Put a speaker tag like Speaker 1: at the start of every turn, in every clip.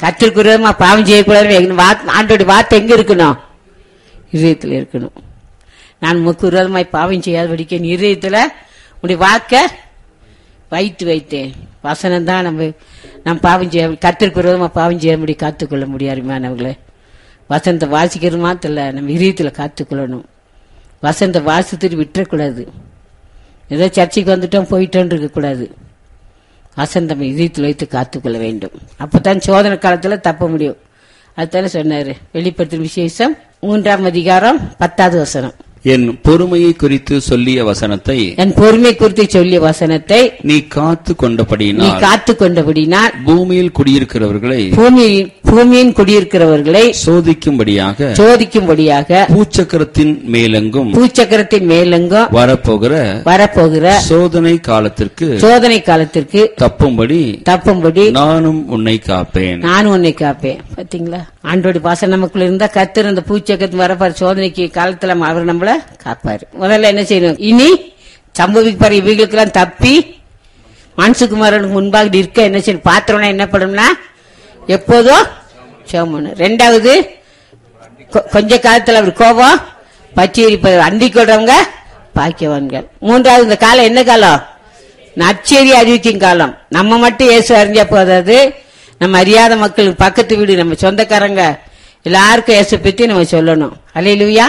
Speaker 1: கத்திற்கு விரோதமா பாவம் செய்யக்கூடாது எங்க வார்த்தை- ஆண்டோட வார்த்தை எங்க இருக்கணும் இதயத்தில் இருக்கணும் நான் உமக்கு விரோதமாய் பாவம் செய்யாதபடிக்க நீ இதயத்துல உடைய வாக்க வைத்து வைத்தேன் வசனம் தான் நம்ம நம்ம பாவம் செய்ய கத்திற்கு விரோதமா பாவம் செய்ய முடியும் காத்துக்கொள்ள முடியாதுமானவங்களே வசனத்தை வாசிக்கிறது மாத்திரம் இல்ல, நம்ம இதயத்துல காத்துக்கொள்ளணும் வசனத்தை வாசித்துட்டு விட்டுறக்கூடாது ஏதோ சர்ச்சைக்கு வந்துட்டோம் போயிட்டோம் இருக்கக்கூடாது வசந்தம் இதயத்தில் வைத்து காத்துக்கொள்ள வேண்டும் அப்பதான் சோதனை காலத்துல தப்ப முடியும் அதுதானே சொன்னாரு வெளிப்படுத்தும் விசேஷம் மூன்றாம் அதிகாரம் பத்தாவது வசனம்
Speaker 2: என் பொறுமையை குறித்து சொல்லிய வசனத்தை
Speaker 1: என் பொறுமை குறித்து சொல்லிய வசனத்தை
Speaker 2: நீ காத்து
Speaker 1: நீ
Speaker 2: கொண்டபடியினால்
Speaker 1: காத்து கொண்டபடினால்
Speaker 2: பூமியில் குடியிருக்கிறவர்களை
Speaker 1: பூமியின் பூமியின் குடியிருக்கிறவர்களை
Speaker 2: சோதிக்கும்படியாக
Speaker 1: சோதிக்கும்படியாக
Speaker 2: பூச்சக்கரத்தின் மேலெங்கும்
Speaker 1: பூச்சக்கரத்தின் மேலெங்கும்
Speaker 2: வரப்போகிற
Speaker 1: வரப்போகிற
Speaker 2: சோதனை காலத்திற்கு
Speaker 1: சோதனை காலத்திற்கு
Speaker 2: தப்பும்படி
Speaker 1: தப்பும்படி
Speaker 2: நானும் உன்னை காப்பேன்
Speaker 1: நானும் உன்னை காப்பேன் பாத்தீங்களா ஆண்டோடி பாசம் நமக்குள்ள இருந்தா கத்தர் அந்த பூச்சக்கத்து வரப்பாரு சோதனைக்கு காலத்துல அவர் நம்மள காப்பாரு முதல்ல என்ன செய்யணும் இனி சம்பவிப்பாரு இவைகளுக்கெல்லாம் தப்பி மனசுக்குமாரனுக்கு முன்பாக இருக்க என்ன செய்யணும் பாத்திரம்னா என்ன பண்ணும்னா எப்போதும் சோமணும் ரெண்டாவது கொ- கொஞ்ச காலத்துல அவர் கோபம் பச்சை எரிப்பது அண்டி கொள்றவங்க பாக்கியவான்கள் மூன்றாவது இந்த காலம் என்ன காலம் நற்செய்தி அறிவிக்கும் காலம் நம்ம மட்டும் இயேசு அறிஞ்சா போதாது நம்ம அறியாத மக்களுக்கு பக்கத்து வீடு நம்ம சொந்தக்காரங்க எல்லாருக்கும் இயேசு பத்தி நம்ம சொல்லணும் அலையிலுயா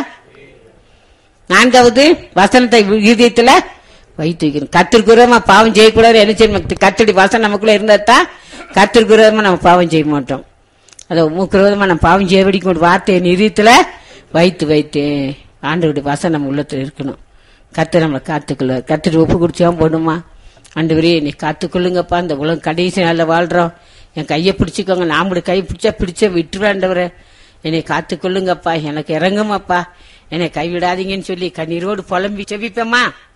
Speaker 1: நான்காவது வசனத்தை இதயத்துல வைத்து வைக்கணும் கத்திற்குரமா பாவம் செய்யக்கூடாது என்ன செய்யணும் கத்தடி வசனம் நமக்குள்ள இருந்தா தான் கத்திற்குரமா நம்ம பாவம் செய்ய மாட்டோம் அதை மூக்குறதமா நம்ம பாவம் செய்யபடிக்கும் ஒரு வார்த்தையை நிறுத்தல வைத்து வைத்தேன் ஆண்டவருடைய வசனம் நம்ம உள்ளத்துல இருக்கணும் கத்து நம்மளை காத்துக்கொள்ள கத்துட்டு ஒப்பு குடிச்சாவும் போடுமா ஆண்டவரே நீ காத்துக்கொள்ளுங்கப்பா இந்த உலகம் கடைசி நாளில் வாழ்றோம் என் கையை பிடிச்சிக்கோங்க நான் கூட கை பிடிச்சா பிடிச்சா விட்டுருவாண்டவரே என்னை காத்துக்கொள்ளுங்கப்பா எனக்கு இறங்குமாப்பா என்னை கைவிடாதீங்கன்னு சொல்லி கண்ணீரோடு புலம்பி செவிப்பேம்மா